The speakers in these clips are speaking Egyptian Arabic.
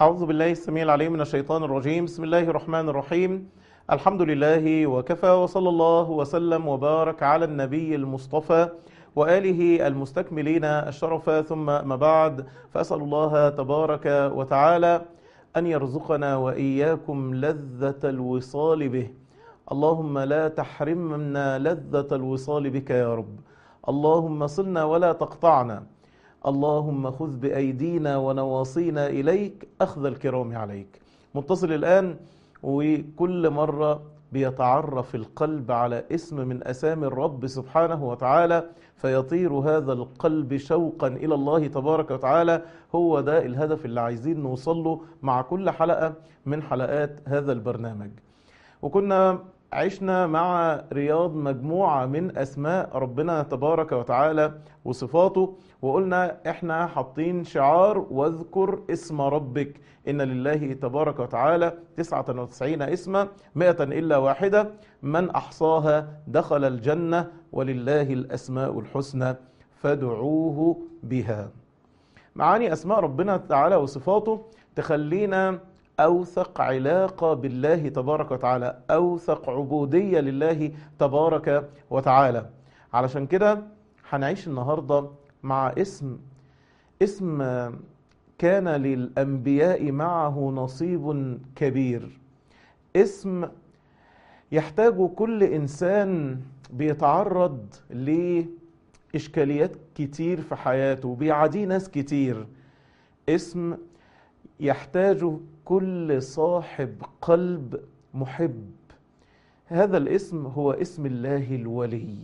أعوذ بالله السميع العليم من الشيطان الرجيم بسم الله الرحمن الرحيم الحمد لله وكفى وصلى الله وسلم وبارك على النبي المصطفى وآله المستكملين الشرف ثم ما بعد فأسأل الله تبارك وتعالى أن يرزقنا وإياكم لذة الوصال به اللهم لا تحرمنا لذة الوصال بك يا رب اللهم صلنا ولا تقطعنا اللهم خذ بأيدينا ونواصينا إليك أخذ الكرام عليك متصل الآن وكل مرة بيتعرف القلب على اسم من أسامي الرب سبحانه وتعالى فيطير هذا القلب شوقا إلى الله تبارك وتعالى هو ده الهدف اللي عايزين نوصله مع كل حلقة من حلقات هذا البرنامج وكنا عشنا مع رياض مجموعة من أسماء ربنا تبارك وتعالى وصفاته وقلنا احنا حاطين شعار واذكر اسم ربك إن لله تبارك وتعالى 99 اسما 100 إلا واحدة من أحصاها دخل الجنة ولله الأسماء الحسنى فادعوه بها معاني أسماء ربنا تعالى وصفاته تخلينا أوثق علاقة بالله تبارك وتعالى أوثق عبودية لله تبارك وتعالى علشان كده هنعيش النهاردة مع اسم اسم كان للأنبياء معه نصيب كبير اسم يحتاج كل إنسان بيتعرض لإشكاليات كتير في حياته بيعاديه ناس كتير اسم يحتاج كل صاحب قلب محب هذا الاسم هو اسم الله الولي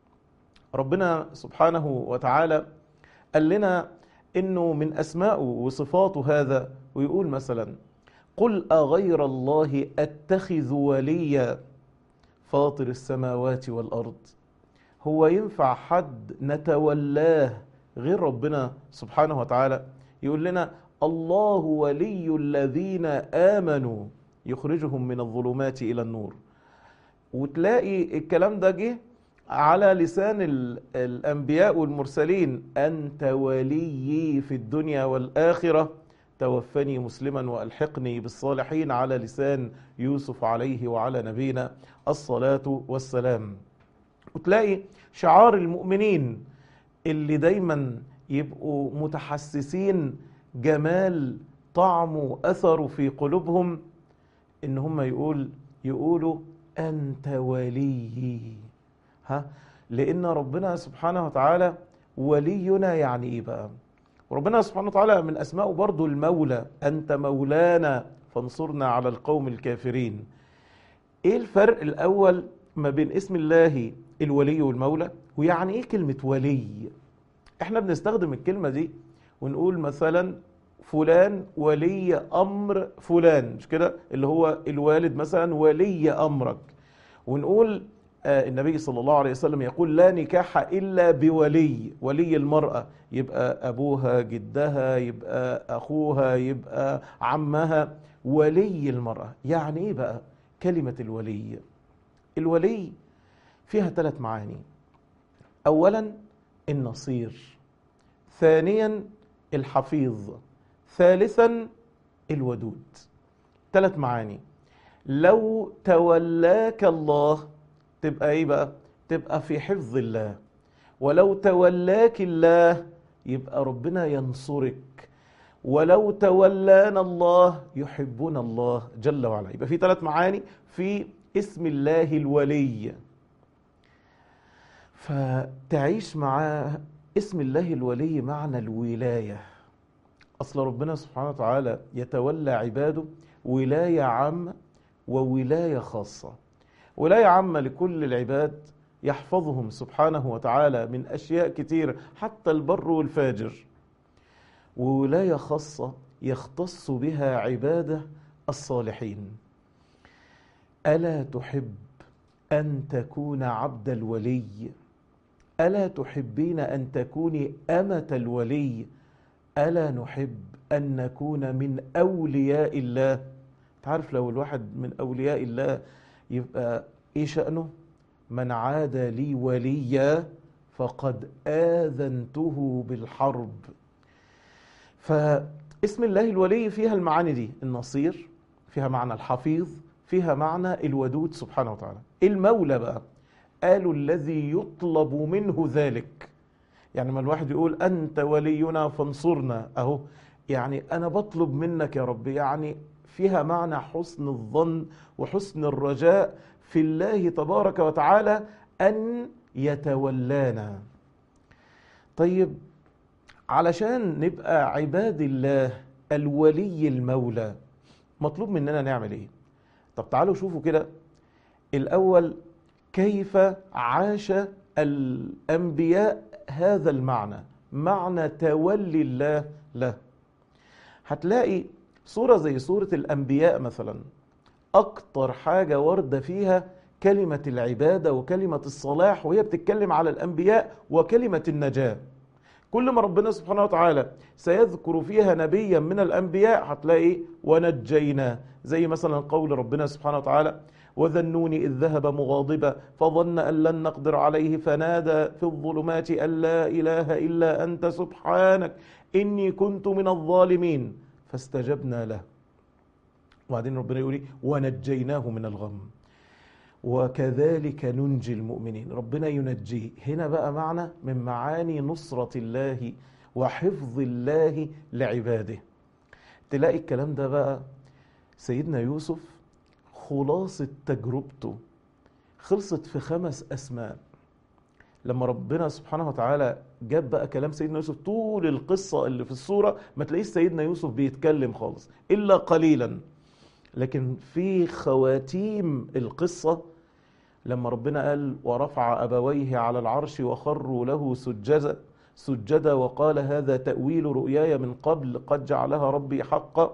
ربنا سبحانه وتعالى قال لنا انه من اسمائه وصفاته هذا ويقول مثلا قل اغير الله اتخذ وليا فاطر السماوات والارض هو ينفع حد نتولاه غير ربنا سبحانه وتعالى يقول لنا الله ولي الذين آمنوا يخرجهم من الظلمات إلى النور وتلاقي الكلام ده جه على لسان الأنبياء والمرسلين أنت وليي في الدنيا والآخرة توفني مسلما وألحقني بالصالحين على لسان يوسف عليه وعلى نبينا الصلاة والسلام وتلاقي شعار المؤمنين اللي دايما يبقوا متحسسين جمال طعمه أثره في قلوبهم إن هم يقول يقولوا أنت ولي ها لأن ربنا سبحانه وتعالى ولينا يعني إيه بقى ربنا سبحانه وتعالى من أسمائه برضو المولى أنت مولانا فانصرنا على القوم الكافرين إيه الفرق الأول ما بين اسم الله الولي والمولى ويعني إيه كلمة ولي إحنا بنستخدم الكلمة دي ونقول مثلا فلان ولي امر فلان مش كده اللي هو الوالد مثلا ولي امرك ونقول آه النبي صلى الله عليه وسلم يقول لا نكاح الا بولي ولي المراه يبقى ابوها جدها يبقى اخوها يبقى عمها ولي المراه يعني ايه بقى كلمه الولي الولي فيها ثلاث معاني اولا النصير ثانيا الحفيظ ثالثا الودود ثلاث معاني لو تولاك الله تبقى ايه بقى تبقى في حفظ الله ولو تولاك الله يبقى ربنا ينصرك ولو تولانا الله يحبنا الله جل وعلا يبقى في ثلاث معاني في اسم الله الولي فتعيش مع اسم الله الولي معنى الولايه أصل ربنا سبحانه وتعالى يتولى عباده ولاية عامة وولاية خاصة ولاية عامة لكل العباد يحفظهم سبحانه وتعالى من أشياء كتير حتى البر والفاجر وولاية خاصة يختص بها عباده الصالحين ألا تحب أن تكون عبد الولي ألا تحبين أن تكوني أمة الولي ألا نحب أن نكون من أولياء الله تعرف لو الواحد من أولياء الله يبقى إيه شأنه من عاد لي وليا فقد آذنته بالحرب اسم الله الولي فيها المعاني دي النصير فيها معنى الحفيظ فيها معنى الودود سبحانه وتعالى المولى بقى قالوا الذي يطلب منه ذلك يعني ما الواحد يقول أنت ولينا فانصرنا أهو يعني أنا بطلب منك يا رب يعني فيها معنى حسن الظن وحسن الرجاء في الله تبارك وتعالى أن يتولانا طيب علشان نبقى عباد الله الولي المولى مطلوب مننا نعمل ايه طب تعالوا شوفوا كده الاول كيف عاش الانبياء هذا المعنى معنى تولي الله له هتلاقي صورة زي صورة الأنبياء مثلا أكتر حاجة واردة فيها كلمة العبادة وكلمة الصلاح وهي بتتكلم على الأنبياء وكلمة النجاة كل ما ربنا سبحانه وتعالى سيذكر فيها نبيا من الأنبياء هتلاقي ونجينا زي مثلا قول ربنا سبحانه وتعالى وذنون إذ ذهب مغاضبا فظن أن لن نقدر عليه فنادى في الظلمات أن لا إله إلا أنت سبحانك إني كنت من الظالمين فاستجبنا له وبعدين ربنا يقول ونجيناه من الغم وكذلك ننجي المؤمنين ربنا ينجيه هنا بقى معنى من معاني نصرة الله وحفظ الله لعباده تلاقي الكلام ده بقى سيدنا يوسف خلاصة تجربته خلصت في خمس أسماء لما ربنا سبحانه وتعالى جاب بقى كلام سيدنا يوسف طول القصة اللي في الصورة ما تلاقيش سيدنا يوسف بيتكلم خالص إلا قليلا لكن في خواتيم القصة لما ربنا قال ورفع أبويه على العرش وخروا له سجدا سجدا وقال هذا تأويل رؤياي من قبل قد جعلها ربي حقا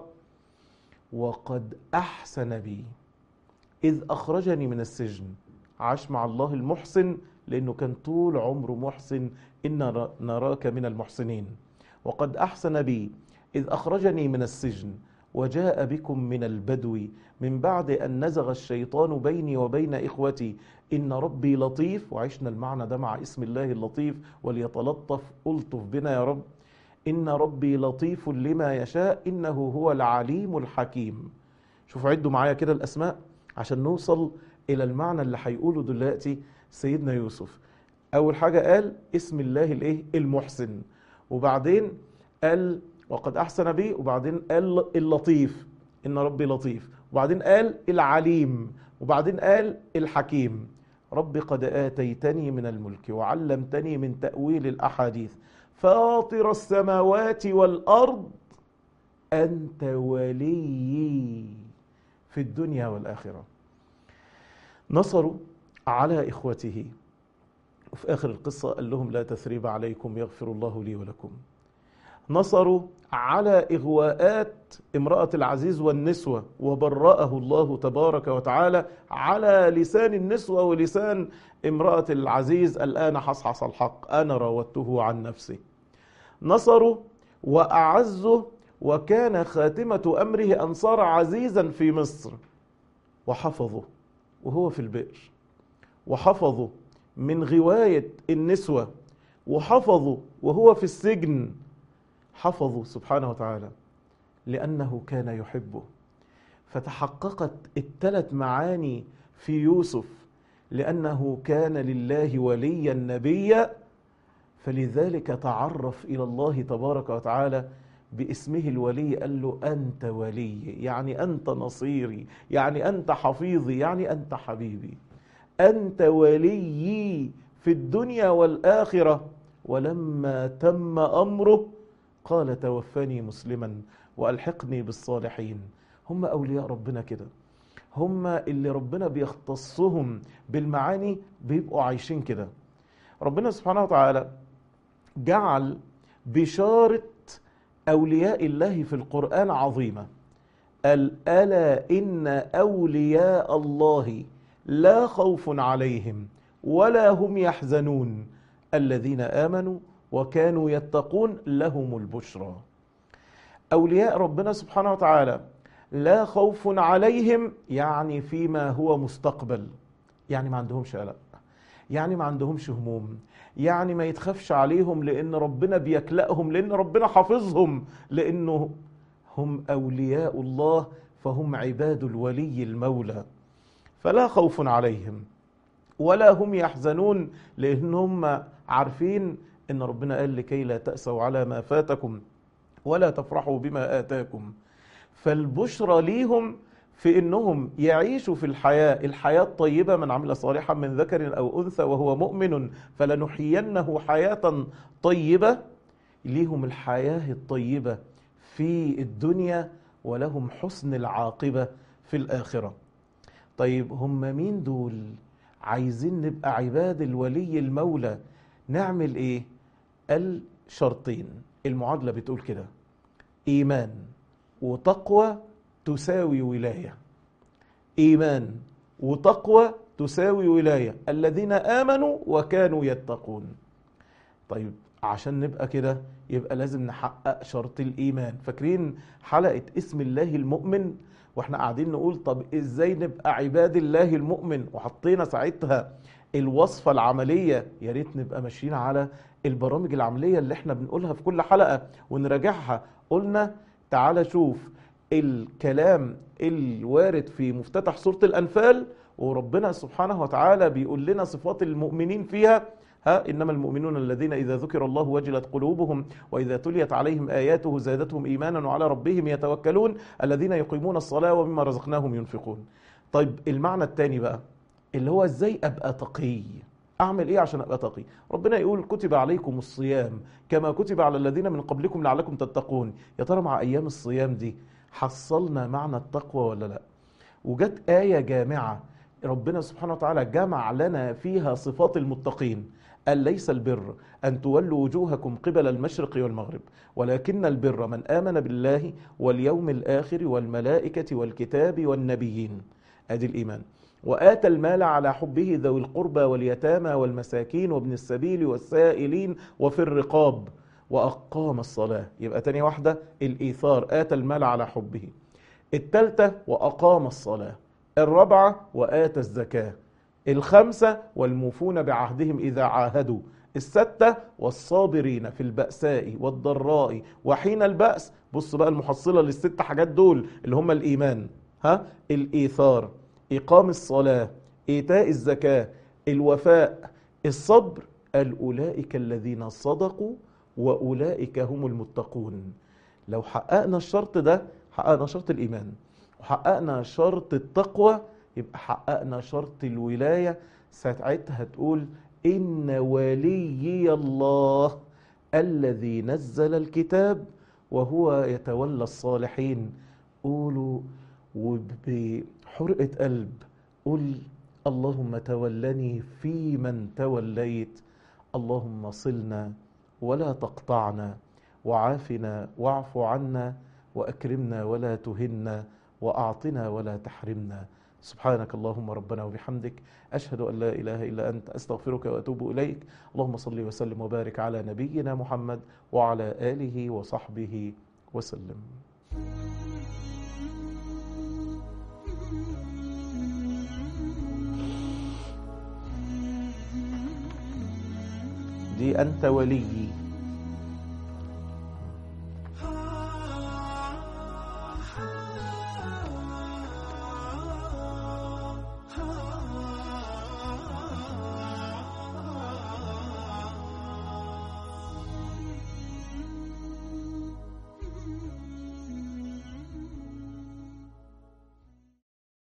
وقد أحسن بي إذ أخرجني من السجن عاش مع الله المحسن لأنه كان طول عمره محسن إن نراك من المحسنين وقد أحسن بي إذ أخرجني من السجن وجاء بكم من البدو من بعد أن نزغ الشيطان بيني وبين إخوتي إن ربي لطيف وعشنا المعنى ده مع اسم الله اللطيف وليتلطف ألطف بنا يا رب إن ربي لطيف لما يشاء إنه هو العليم الحكيم شوفوا عدوا معايا كده الأسماء عشان نوصل إلى المعنى اللي هيقوله دلوقتي سيدنا يوسف أول حاجة قال اسم الله الإيه المحسن وبعدين قال وقد أحسن بي وبعدين قال اللطيف إن ربي لطيف وبعدين قال العليم وبعدين قال الحكيم رب قد آتيتني من الملك وعلمتني من تأويل الأحاديث فاطر السماوات والأرض أنت وليي في الدنيا والآخرة نصروا على إخوته وفي آخر القصة قال لهم لا تثريب عليكم يغفر الله لي ولكم نصروا على إغواءات امرأة العزيز والنسوة وبرأه الله تبارك وتعالى على لسان النسوة ولسان امرأة العزيز الآن حصحص الحق أنا راودته عن نفسي نصروا وأعزوا وكان خاتمة أمره أن صار عزيزا في مصر وحفظه وهو في البئر وحفظه من غواية النسوة وحفظه وهو في السجن حفظه سبحانه وتعالى لأنه كان يحبه فتحققت الثلاث معاني في يوسف لأنه كان لله وليا نبيا فلذلك تعرف إلى الله تبارك وتعالى باسمه الولي قال له أنت ولي يعني أنت نصيري يعني أنت حفيظي يعني أنت حبيبي أنت وليي في الدنيا والآخرة ولما تم أمره قال توفني مسلما وألحقني بالصالحين هم أولياء ربنا كده هم اللي ربنا بيختصهم بالمعاني بيبقوا عايشين كده ربنا سبحانه وتعالى جعل بشارة أولياء الله في القرآن عظيمة قال ألا إن أولياء الله لا خوف عليهم ولا هم يحزنون الذين آمنوا وكانوا يتقون لهم البشرى أولياء ربنا سبحانه وتعالى لا خوف عليهم يعني فيما هو مستقبل يعني ما عندهمش قلق يعني ما عندهمش هموم يعني ما يتخافش عليهم لأن ربنا بيكلأهم لأن ربنا حافظهم لأنه هم أولياء الله فهم عباد الولي المولى فلا خوف عليهم ولا هم يحزنون لأنهم عارفين إن ربنا قال لكي لا تأسوا على ما فاتكم ولا تفرحوا بما آتاكم فالبشرى ليهم في انهم يعيشوا في الحياه الحياه الطيبه من عمل صالحا من ذكر او انثى وهو مؤمن فلنحيينه حياه طيبه ليهم الحياه الطيبه في الدنيا ولهم حسن العاقبه في الاخره طيب هم مين دول عايزين نبقى عباد الولي المولى نعمل ايه الشرطين المعادله بتقول كده ايمان وتقوى تساوي ولايه ايمان وتقوى تساوي ولايه الذين امنوا وكانوا يتقون طيب عشان نبقى كده يبقى لازم نحقق شرط الايمان فاكرين حلقه اسم الله المؤمن واحنا قاعدين نقول طب ازاي نبقى عباد الله المؤمن وحطينا ساعتها الوصفه العمليه يا ريت نبقى ماشيين على البرامج العمليه اللي احنا بنقولها في كل حلقه ونراجعها قلنا تعالى شوف الكلام الوارد في مفتتح سوره الانفال وربنا سبحانه وتعالى بيقول لنا صفات المؤمنين فيها ها انما المؤمنون الذين اذا ذكر الله وجلت قلوبهم واذا تليت عليهم اياته زادتهم ايمانا وعلى ربهم يتوكلون الذين يقيمون الصلاه ومما رزقناهم ينفقون. طيب المعنى الثاني بقى اللي هو ازاي ابقى تقي؟ اعمل ايه عشان ابقى تقي؟ ربنا يقول كتب عليكم الصيام كما كتب على الذين من قبلكم لعلكم تتقون. يا ترى مع ايام الصيام دي حصلنا معنى التقوى ولا لا؟ وجت ايه جامعه ربنا سبحانه وتعالى جمع لنا فيها صفات المتقين قال ليس البر أن تولوا وجوهكم قبل المشرق والمغرب ولكن البر من آمن بالله واليوم الآخر والملائكة والكتاب والنبيين أدي الإيمان وآتى المال على حبه ذوي القربى واليتامى والمساكين وابن السبيل والسائلين وفي الرقاب وأقام الصلاة يبقى تاني واحدة الإيثار آتى المال على حبه التالتة وأقام الصلاة الرابعة وآتى الزكاة الخمسة والموفون بعهدهم إذا عاهدوا الستة والصابرين في البأساء والضراء وحين البأس بص بقى المحصلة للست حاجات دول اللي هم الإيمان ها الإيثار إقام الصلاة إيتاء الزكاة الوفاء الصبر قال أولئك الذين صدقوا وأولئك هم المتقون لو حققنا الشرط ده حققنا شرط الإيمان وحققنا شرط التقوى يبقى حققنا شرط الولاية ساعتها تقول إن وليي الله الذي نزل الكتاب وهو يتولى الصالحين قولوا وبحرقة قلب قل اللهم تولني في من توليت اللهم صلنا ولا تقطعنا وعافنا واعف عنا وأكرمنا ولا تهنا وأعطنا ولا تحرمنا سبحانك اللهم ربنا وبحمدك أشهد أن لا إله إلا أنت أستغفرك وأتوب إليك اللهم صل وسلم وبارك على نبينا محمد وعلى آله وصحبه وسلم دي أنت وليي